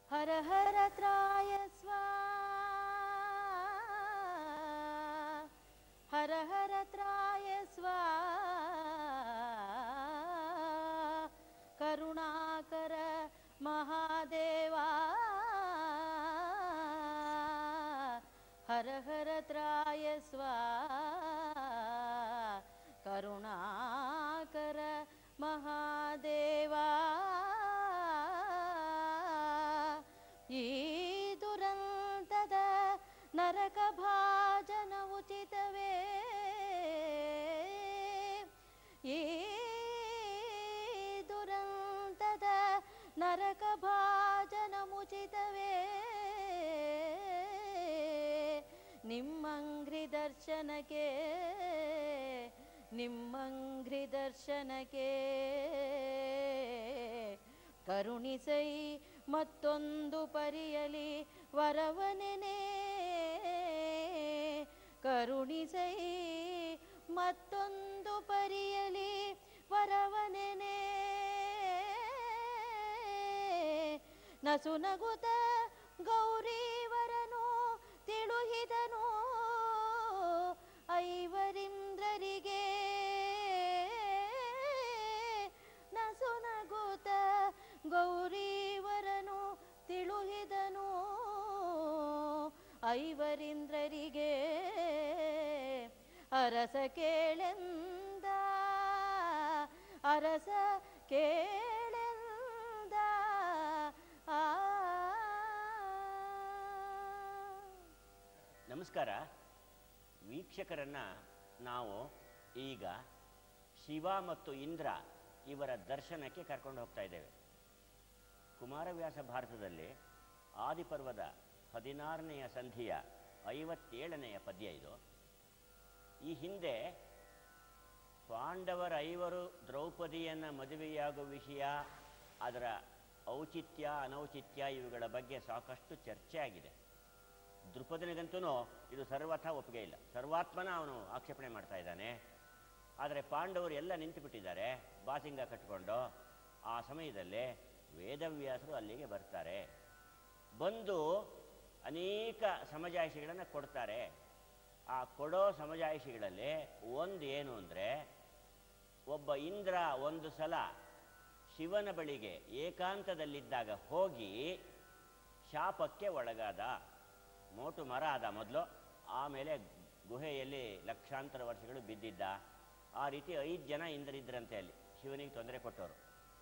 ಹರ ಹರ ತ್ರಾಯ ಸ್ವಾ ಹರ ಹರ ತ್ರಾಯ ಸ್ವಾ ಕರುಣಾಕರ ಮಹಾದೇವಾ ಹರ ಹರ ತ್ರಾಯ ಸ್ವಾ ಕರುಣಾಕರ ಮಹಾದೇವಾ ಈ ದುರಂತದ ನರಕ ಭಾಜನ ಉಚಿತವೇ ಈ ದುರಂತದ ನರಕ ಭಾಜನ ಮುಚಿತವೇ ನಿಮ್ಮಂಗ್ರಿ ದರ್ಶನಕ್ಕೆ ನಿಮ್ಮಂಗ್ರಿ ದರ್ಶನಕ್ಕೆ ಕರುಣಿಸೈ ಮತ್ತೊಂದು ಪರಿಯಲಿ ವರವನೆನೆ ಕರುಣಿಸೈ ಮತ್ತೊಂದು ಪರಿಯಲಿ ವರವನೆನೆ ನಸುನಗುತ ಗೌರೀವರನು ತಿಳುಹಿದನು ಐವರಿಂದ್ರರಿಗೆ ನಸುನಗುತ ಗೌರೀವರನು ತಿಳುಹಿದನು ಐವರಿಂದ್ರರಿಗೆ ಅರಸ ಕೇಳೆಂದ ಅರಸ ಕೇಳೆಂದ ಆ ನಮಸ್ಕಾರ ವೀಕ್ಷಕರನ್ನ ನಾವು ಈಗ ಶಿವ ಮತ್ತು ಇಂದ್ರ ಇವರ ದರ್ಶನಕ್ಕೆ ಕರ್ಕೊಂಡು ಹೋಗ್ತಾ ಇದ್ದೇವೆ ಕುಮಾರವ್ಯಾಸ ಭಾರತದಲ್ಲಿ ಆದಿಪರ್ವದ ಹದಿನಾರನೆಯ ಸಂಧಿಯ ಐವತ್ತೇಳನೆಯ ಪದ್ಯ ಇದು ಈ ಹಿಂದೆ ಪಾಂಡವರ ಐವರು ದ್ರೌಪದಿಯನ್ನು ಮದುವೆಯಾಗುವ ವಿಷಯ ಅದರ ಔಚಿತ್ಯ ಅನೌಚಿತ್ಯ ಇವುಗಳ ಬಗ್ಗೆ ಸಾಕಷ್ಟು ಚರ್ಚೆ ಆಗಿದೆ ದೃಪದನಿಗಂತೂ ಇದು ಸರ್ವಥಾ ಒಪ್ಪಿಗೆ ಇಲ್ಲ ಸರ್ವಾತ್ಮನ ಅವನು ಆಕ್ಷೇಪಣೆ ಮಾಡ್ತಾ ಇದ್ದಾನೆ ಆದರೆ ಪಾಂಡವರು ಎಲ್ಲ ನಿಂತು ಬಿಟ್ಟಿದ್ದಾರೆ ಬಾಸಿಂಗ ಕಟ್ಟಿಕೊಂಡು ಆ ಸಮಯದಲ್ಲಿ ವೇದವ್ಯಾಸರು ಅಲ್ಲಿಗೆ ಬರ್ತಾರೆ ಬಂದು ಅನೇಕ ಸಮಜಾಯಿಷಿಗಳನ್ನು ಕೊಡ್ತಾರೆ ಆ ಕೊಡೋ ಸಮಜಾಯಿಷಿಗಳಲ್ಲಿ ಒಂದು ಏನು ಅಂದರೆ ಒಬ್ಬ ಇಂದ್ರ ಒಂದು ಸಲ ಶಿವನ ಬಳಿಗೆ ಏಕಾಂತದಲ್ಲಿದ್ದಾಗ ಹೋಗಿ ಶಾಪಕ್ಕೆ ಒಳಗಾದ ಮೋಟು ಮರ ಆದ ಮೊದಲು ಆಮೇಲೆ ಗುಹೆಯಲ್ಲಿ ಲಕ್ಷಾಂತರ ವರ್ಷಗಳು ಬಿದ್ದಿದ್ದ ಆ ರೀತಿ ಐದು ಜನ ಇಂದ್ರಿದ್ರಂತೆ ಅಲ್ಲಿ ಶಿವನಿಗೆ ತೊಂದರೆ ಕೊಟ್ಟವರು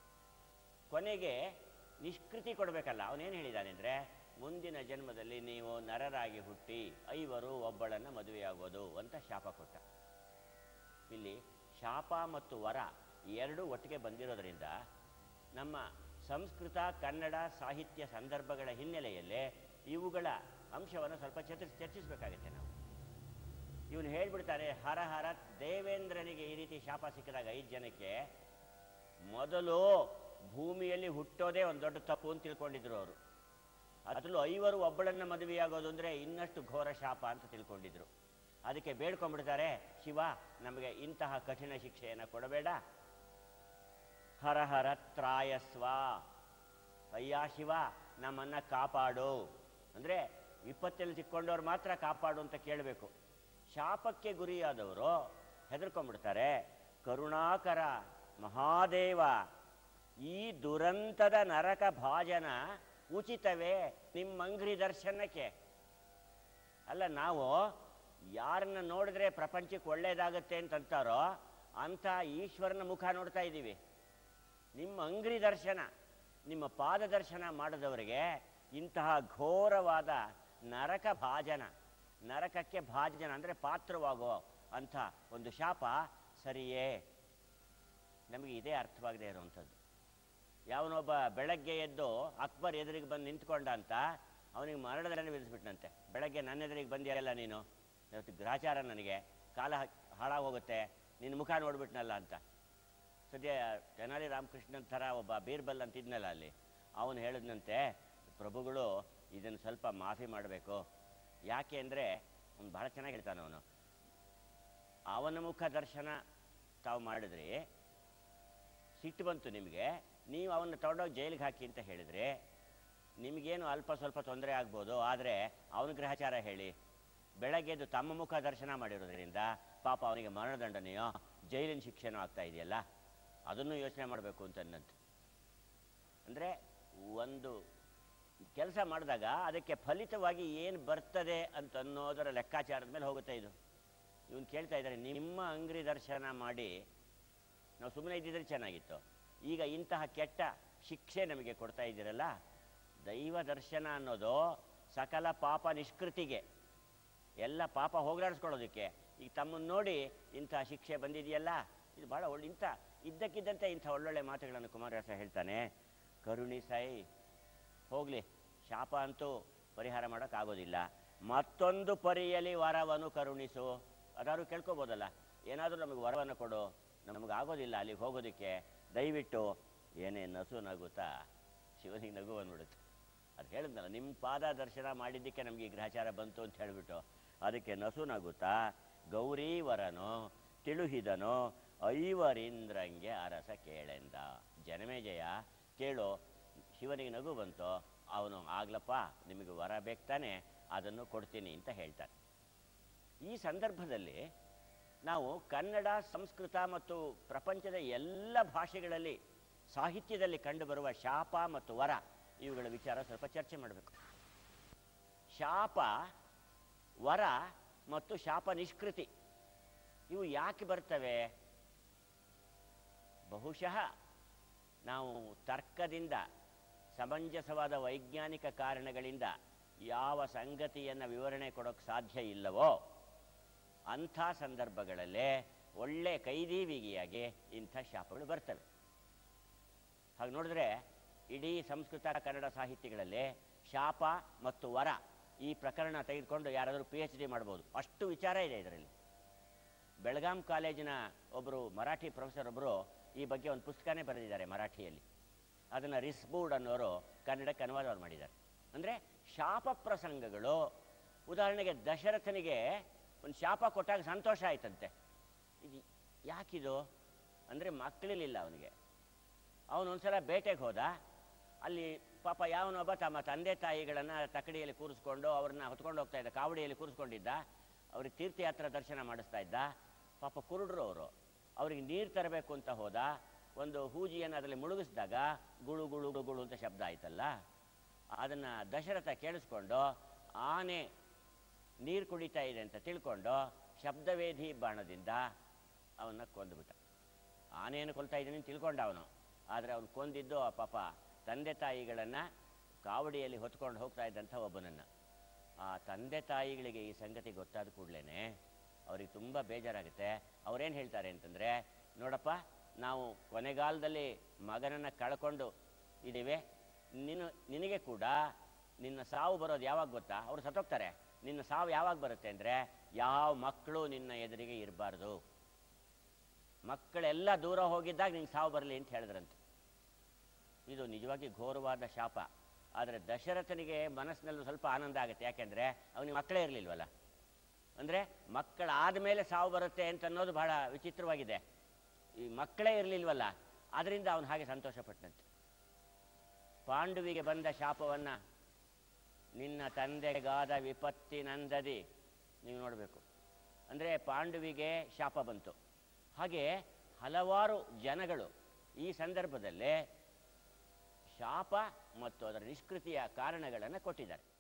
ಕೊನೆಗೆ ನಿಷ್ಕೃತಿ ಕೊಡಬೇಕಲ್ಲ ಅವನೇನು ಹೇಳಿದ್ದಾನೆ ಅಂದರೆ ಮುಂದಿನ ಜನ್ಮದಲ್ಲಿ ನೀವು ನರರಾಗಿ ಹುಟ್ಟಿ ಐವರು ಒಬ್ಬಳನ್ನು ಮದುವೆಯಾಗೋದು ಅಂತ ಶಾಪ ಕೊಟ್ಟ ಇಲ್ಲಿ ಶಾಪ ಮತ್ತು ವರ ಎರಡೂ ಒಟ್ಟಿಗೆ ಬಂದಿರೋದ್ರಿಂದ ನಮ್ಮ ಸಂಸ್ಕೃತ ಕನ್ನಡ ಸಾಹಿತ್ಯ ಸಂದರ್ಭಗಳ ಹಿನ್ನೆಲೆಯಲ್ಲಿ ಇವುಗಳ ಅಂಶವನ್ನು ಸ್ವಲ್ಪ ಚರ್ಚಿ ಚರ್ಚಿಸಬೇಕಾಗುತ್ತೆ ನಾವು ಇವನು ಹೇಳ್ಬಿಡ್ತಾರೆ ಹರ ಹರ ದೇವೇಂದ್ರನಿಗೆ ಈ ರೀತಿ ಶಾಪ ಸಿಕ್ಕಿದಾಗ ಐದು ಜನಕ್ಕೆ ಮೊದಲು ಭೂಮಿಯಲ್ಲಿ ಹುಟ್ಟೋದೇ ಒಂದು ದೊಡ್ಡ ತಪ್ಪು ಅಂತ ತಿಳ್ಕೊಂಡಿದ್ರು ಅವರು ಅದರಲ್ಲೂ ಐವರು ಒಬ್ಬಳನ್ನ ಮದುವೆಯಾಗೋದು ಅಂದರೆ ಇನ್ನಷ್ಟು ಘೋರ ಶಾಪ ಅಂತ ತಿಳ್ಕೊಂಡಿದ್ರು ಅದಕ್ಕೆ ಬೇಡ್ಕೊಂಡ್ಬಿಡ್ತಾರೆ ಶಿವ ನಮಗೆ ಇಂತಹ ಕಠಿಣ ಶಿಕ್ಷೆಯನ್ನು ಕೊಡಬೇಡ ಹರ ಹರ ತ್ರಾಯಸ್ವ ಅಯ್ಯ ಶಿವ ನಮ್ಮನ್ನ ಕಾಪಾಡು ಅಂದರೆ ವಿಪತ್ತಲ್ಲಿ ಸಿಕ್ಕೊಂಡವ್ರು ಮಾತ್ರ ಕಾಪಾಡು ಅಂತ ಕೇಳಬೇಕು ಶಾಪಕ್ಕೆ ಗುರಿಯಾದವರು ಹೆದರ್ಕೊಂಡ್ಬಿಡ್ತಾರೆ ಕರುಣಾಕರ ಮಹಾದೇವ ಈ ದುರಂತದ ನರಕ ಭಾಜನ ಉಚಿತವೇ ನಿಮ್ಮಂಗ್ರಿ ದರ್ಶನಕ್ಕೆ ಅಲ್ಲ ನಾವು ಯಾರನ್ನ ನೋಡಿದ್ರೆ ಪ್ರಪಂಚಕ್ಕೆ ಒಳ್ಳೇದಾಗತ್ತೆ ಅಂತಂತಾರೋ ಅಂಥ ಈಶ್ವರನ ಮುಖ ನೋಡ್ತಾ ಇದ್ದೀವಿ ನಿಮ್ಮ ಅಂಗ್ರಿ ದರ್ಶನ ನಿಮ್ಮ ಪಾದ ದರ್ಶನ ಮಾಡಿದವರಿಗೆ ಇಂತಹ ಘೋರವಾದ ನರಕ ಭಾಜನ ನರಕಕ್ಕೆ ಭಾಜನ ಅಂದರೆ ಪಾತ್ರವಾಗೋ ಅಂಥ ಒಂದು ಶಾಪ ಸರಿಯೇ ನಮಗೆ ಇದೇ ಅರ್ಥವಾಗದೇ ಇರುವಂಥದ್ದು ಯಾವನೊಬ್ಬ ಬೆಳಗ್ಗೆ ಎದ್ದು ಅಕ್ಬರ್ ಎದುರಿಗೆ ಬಂದು ನಿಂತ್ಕೊಂಡ ಅಂತ ಅವನಿಗೆ ಮರಣದಂಡ ವಿಧಿಸ್ಬಿಟ್ನಂತೆ ಬೆಳಗ್ಗೆ ನನ್ನ ಎದುರಿಗೆ ಬಂದಿರಲ್ಲ ನೀನು ಇವತ್ತು ಗ್ರಾಚಾರ ನನಗೆ ಕಾಲ ಹಾಳಾಗಿ ಹೋಗುತ್ತೆ ನಿನ್ನ ಮುಖ ನೋಡ್ಬಿಟ್ನಲ್ಲ ಅಂತ ಸದ್ಯ ತೆನಾಲಿ ರಾಮಕೃಷ್ಣನ್ ಥರ ಒಬ್ಬ ಬೀರ್ಬಲ್ ಅಂತ ಇದ್ನಲ್ಲ ಅಲ್ಲಿ ಅವನು ಹೇಳಿದ್ನಂತೆ ಪ್ರಭುಗಳು ಇದನ್ನು ಸ್ವಲ್ಪ ಮಾಫಿ ಮಾಡಬೇಕು ಯಾಕೆ ಅಂದರೆ ಅವ್ನು ಭಾಳ ಚೆನ್ನಾಗಿ ಹೇಳ್ತಾನೆ ಅವನು ಅವನ ಮುಖ ದರ್ಶನ ತಾವು ಮಾಡಿದ್ರಿ ಸಿಟ್ಟು ಬಂತು ನಿಮಗೆ ನೀವು ಅವನ್ನ ತಗೊಂಡೋಗಿ ಜೈಲಿಗೆ ಹಾಕಿ ಅಂತ ಹೇಳಿದ್ರೆ ನಿಮಗೇನು ಅಲ್ಪ ಸ್ವಲ್ಪ ತೊಂದರೆ ಆಗ್ಬೋದು ಆದರೆ ಅವನ ಗ್ರಹಚಾರ ಹೇಳಿ ಬೆಳಗ್ಗೆದ್ದು ತಮ್ಮ ಮುಖ ದರ್ಶನ ಮಾಡಿರೋದ್ರಿಂದ ಪಾಪ ಅವನಿಗೆ ಮರಣದಂಡನೆಯೋ ಜೈಲಿನ ಶಿಕ್ಷೆನೋ ಆಗ್ತಾ ಇದೆಯಲ್ಲ ಅದನ್ನು ಯೋಚನೆ ಮಾಡಬೇಕು ಅಂತಂದಂತೆ ಅಂದರೆ ಒಂದು ಕೆಲಸ ಮಾಡಿದಾಗ ಅದಕ್ಕೆ ಫಲಿತವಾಗಿ ಏನು ಬರ್ತದೆ ಅಂತ ಅನ್ನೋದರ ಲೆಕ್ಕಾಚಾರದ ಮೇಲೆ ಹೋಗುತ್ತೆ ಇದು ಇವನು ಕೇಳ್ತಾ ಇದ್ದಾರೆ ನಿಮ್ಮ ಅಂಗ್ರಿ ದರ್ಶನ ಮಾಡಿ ನಾವು ಸುಮ್ಮನೆ ಇದ್ದಿದ್ರೆ ಚೆನ್ನಾಗಿತ್ತು ಈಗ ಇಂತಹ ಕೆಟ್ಟ ಶಿಕ್ಷೆ ನಮಗೆ ಕೊಡ್ತಾ ಇದ್ದೀರಲ್ಲ ದೈವ ದರ್ಶನ ಅನ್ನೋದು ಸಕಲ ಪಾಪ ನಿಷ್ಕೃತಿಗೆ ಎಲ್ಲ ಪಾಪ ಹೋಗಲಾಡಿಸ್ಕೊಳ್ಳೋದಕ್ಕೆ ಈಗ ತಮ್ಮನ್ನು ನೋಡಿ ಇಂಥ ಶಿಕ್ಷೆ ಬಂದಿದೆಯಲ್ಲ ಇದು ಭಾಳ ಒಳ್ಳೆ ಇಂಥ ಇದ್ದಕ್ಕಿದ್ದಂತೆ ಇಂಥ ಒಳ್ಳೊಳ್ಳೆ ಮಾತುಗಳನ್ನು ಕುಮಾರವ್ಯಾಸ ಹೇಳ್ತಾನೆ ಕರುಣಿಸೈ ಹೋಗಲಿ ಶಾಪ ಅಂತೂ ಪರಿಹಾರ ಮಾಡೋಕ್ಕಾಗೋದಿಲ್ಲ ಮತ್ತೊಂದು ಪರಿಯಲ್ಲಿ ವರವನ್ನು ಕರುಣಿಸು ಅದಾದ್ರು ಕೇಳ್ಕೊಬೋದಲ್ಲ ಏನಾದರೂ ನಮಗೆ ವರವನ್ನು ಕೊಡು ನಮಗೆ ಆಗೋದಿಲ್ಲ ಅಲ್ಲಿಗೆ ಹೋಗೋದಕ್ಕೆ ದಯವಿಟ್ಟು ಏನೇ ನಸು ನಗುತ್ತಾ ಶಿವನಿಗೆ ನಗು ಬಂದ್ಬಿಡುತ್ತೆ ಅದು ಹೇಳಿದ್ನಲ್ಲ ನಿಮ್ಮ ಪಾದ ದರ್ಶನ ಮಾಡಿದ್ದಕ್ಕೆ ನಮಗೆ ಈ ಗ್ರಹಚಾರ ಬಂತು ಅಂತ ಹೇಳಿಬಿಟ್ಟು ಅದಕ್ಕೆ ನಸು ನಗುತ್ತಾ ಗೌರೀವರನು ತಿಳುಹಿದನು ಐವರಿಂದ್ರಂಗೆ ಅರಸ ಕೇಳೆಂದ ಜನಮೇಜಯ ಕೇಳು ಶಿವನಿಗೆ ನಗು ಬಂತು ಅವನು ಆಗ್ಲಪ್ಪ ನಿಮಗೆ ವರ ಬೇಕು ತಾನೆ ಅದನ್ನು ಕೊಡ್ತೀನಿ ಅಂತ ಹೇಳ್ತಾನೆ ಈ ಸಂದರ್ಭದಲ್ಲಿ ನಾವು ಕನ್ನಡ ಸಂಸ್ಕೃತ ಮತ್ತು ಪ್ರಪಂಚದ ಎಲ್ಲ ಭಾಷೆಗಳಲ್ಲಿ ಸಾಹಿತ್ಯದಲ್ಲಿ ಕಂಡುಬರುವ ಶಾಪ ಮತ್ತು ವರ ಇವುಗಳ ವಿಚಾರ ಸ್ವಲ್ಪ ಚರ್ಚೆ ಮಾಡಬೇಕು ಶಾಪ ವರ ಮತ್ತು ಶಾಪ ನಿಷ್ಕೃತಿ ಇವು ಯಾಕೆ ಬರ್ತವೆ ಬಹುಶಃ ನಾವು ತರ್ಕದಿಂದ ಸಮಂಜಸವಾದ ವೈಜ್ಞಾನಿಕ ಕಾರಣಗಳಿಂದ ಯಾವ ಸಂಗತಿಯನ್ನು ವಿವರಣೆ ಕೊಡೋಕ್ಕೆ ಸಾಧ್ಯ ಇಲ್ಲವೋ ಅಂಥ ಸಂದರ್ಭಗಳಲ್ಲೇ ಒಳ್ಳೆ ಕೈದೀವಿಗಿಯಾಗಿ ಇಂಥ ಶಾಪಗಳು ಬರ್ತವೆ ಹಾಗೆ ನೋಡಿದ್ರೆ ಇಡೀ ಸಂಸ್ಕೃತ ಕನ್ನಡ ಸಾಹಿತ್ಯಗಳಲ್ಲಿ ಶಾಪ ಮತ್ತು ವರ ಈ ಪ್ರಕರಣ ತೆಗೆದುಕೊಂಡು ಯಾರಾದರೂ ಪಿ ಎಚ್ ಡಿ ಮಾಡ್ಬೋದು ಅಷ್ಟು ವಿಚಾರ ಇದೆ ಇದರಲ್ಲಿ ಬೆಳಗಾಂ ಕಾಲೇಜಿನ ಒಬ್ಬರು ಮರಾಠಿ ಪ್ರೊಫೆಸರ್ ಒಬ್ಬರು ಈ ಬಗ್ಗೆ ಒಂದು ಪುಸ್ತಕನೇ ಬರೆದಿದ್ದಾರೆ ಮರಾಠಿಯಲ್ಲಿ ಅದನ್ನು ರಿಸ್ಬೂಡ್ ಅನ್ನೋರು ಕನ್ನಡಕ್ಕೆ ಅನುವಾದ ಮಾಡಿದ್ದಾರೆ ಅಂದರೆ ಶಾಪ ಪ್ರಸಂಗಗಳು ಉದಾಹರಣೆಗೆ ದಶರಥನಿಗೆ ಒಂದು ಶಾಪ ಕೊಟ್ಟಾಗ ಸಂತೋಷ ಆಯ್ತಂತೆ ಇದು ಯಾಕಿದು ಅಂದರೆ ಮಕ್ಕಳಿರಲಿಲ್ಲ ಅವನಿಗೆ ಅವನು ಒಂದ್ಸಲ ಬೇಟೆಗೆ ಹೋದ ಅಲ್ಲಿ ಪಾಪ ಯಾವನೊಬ್ಬ ತಮ್ಮ ತಂದೆ ತಾಯಿಗಳನ್ನು ತಕಡಿಯಲ್ಲಿ ಕೂರಿಸ್ಕೊಂಡು ಅವ್ರನ್ನ ಹೊತ್ಕೊಂಡು ಹೋಗ್ತಾ ಇದ್ದ ಕಾವಡಿಯಲ್ಲಿ ಕೂರಿಸ್ಕೊಂಡಿದ್ದ ಅವ್ರಿಗೆ ತೀರ್ಥಯಾತ್ರಾ ದರ್ಶನ ಮಾಡಿಸ್ತಾ ಇದ್ದ ಪಾಪ ಕುರುಡ್ರು ಅವರು ಅವ್ರಿಗೆ ನೀರು ತರಬೇಕು ಅಂತ ಹೋದ ಒಂದು ಹೂಜಿಯನ್ನು ಅದರಲ್ಲಿ ಮುಳುಗಿಸಿದಾಗ ಗುಳು ಗುಳು ಗುಳು ಗುಳು ಅಂತ ಶಬ್ದ ಆಯ್ತಲ್ಲ ಅದನ್ನು ದಶರಥ ಕೇಳಿಸ್ಕೊಂಡು ಆನೆ ನೀರು ಕುಡಿತಾ ಇದೆ ಅಂತ ತಿಳ್ಕೊಂಡು ಶಬ್ದವೇಧಿ ಬಾಣದಿಂದ ಅವನ್ನ ಕೊಂದುಬಿಟ್ಟ ಆನೆಯನ್ನು ಕೊಲ್ತಾ ಇದ್ದೀನಿ ಅಂತ ತಿಳ್ಕೊಂಡ ಅವನು ಆದರೆ ಅವನು ಕೊಂದಿದ್ದು ಆ ಪಾಪ ತಂದೆ ತಾಯಿಗಳನ್ನು ಕಾವಡಿಯಲ್ಲಿ ಹೊತ್ಕೊಂಡು ಹೋಗ್ತಾ ಇದ್ದಂಥ ಒಬ್ಬನನ್ನು ಆ ತಂದೆ ತಾಯಿಗಳಿಗೆ ಈ ಸಂಗತಿ ಗೊತ್ತಾದ ಕೂಡಲೇ ಅವ್ರಿಗೆ ತುಂಬ ಬೇಜಾರಾಗುತ್ತೆ ಅವ್ರೇನು ಹೇಳ್ತಾರೆ ಅಂತಂದರೆ ನೋಡಪ್ಪ ನಾವು ಕೊನೆಗಾಲದಲ್ಲಿ ಮಗನನ್ನು ಕಳ್ಕೊಂಡು ಇದ್ದೀವಿ ನಿನ್ನ ನಿನಗೆ ಕೂಡ ನಿನ್ನ ಸಾವು ಬರೋದು ಯಾವಾಗ ಗೊತ್ತಾ ಅವ್ರು ಸತ್ತೋಗ್ತಾರೆ ನಿನ್ನ ಸಾವು ಯಾವಾಗ ಬರುತ್ತೆ ಅಂದರೆ ಯಾವ ಮಕ್ಕಳು ನಿನ್ನ ಎದುರಿಗೆ ಇರಬಾರ್ದು ಮಕ್ಕಳೆಲ್ಲ ದೂರ ಹೋಗಿದ್ದಾಗ ನಿಂಗೆ ಸಾವು ಬರಲಿ ಅಂತ ಹೇಳಿದ್ರಂತೆ ಇದು ನಿಜವಾಗಿ ಘೋರವಾದ ಶಾಪ ಆದರೆ ದಶರಥನಿಗೆ ಮನಸ್ಸಿನಲ್ಲೂ ಸ್ವಲ್ಪ ಆನಂದ ಆಗುತ್ತೆ ಯಾಕೆಂದರೆ ಅವನಿಗೆ ಮಕ್ಕಳೇ ಇರಲಿಲ್ವಲ್ಲ ಅಂದರೆ ಮಕ್ಕಳಾದ ಮೇಲೆ ಸಾವು ಬರುತ್ತೆ ಅಂತ ಅನ್ನೋದು ಬಹಳ ವಿಚಿತ್ರವಾಗಿದೆ ಈ ಮಕ್ಕಳೇ ಇರಲಿಲ್ವಲ್ಲ ಅದರಿಂದ ಅವನು ಹಾಗೆ ಸಂತೋಷಪಟ್ಟಂತೆ ಪಾಂಡುವಿಗೆ ಬಂದ ಶಾಪವನ್ನು ನಿನ್ನ ತಂದೆಗಾದ ವಿಪತ್ತಿನಂದದಿ ನೀವು ನೋಡಬೇಕು ಅಂದರೆ ಪಾಂಡುವಿಗೆ ಶಾಪ ಬಂತು ಹಾಗೆ ಹಲವಾರು ಜನಗಳು ಈ ಸಂದರ್ಭದಲ್ಲೇ ಶಾಪ ಮತ್ತು ಅದರ ನಿಷ್ಕೃತಿಯ ಕಾರಣಗಳನ್ನು ಕೊಟ್ಟಿದ್ದಾರೆ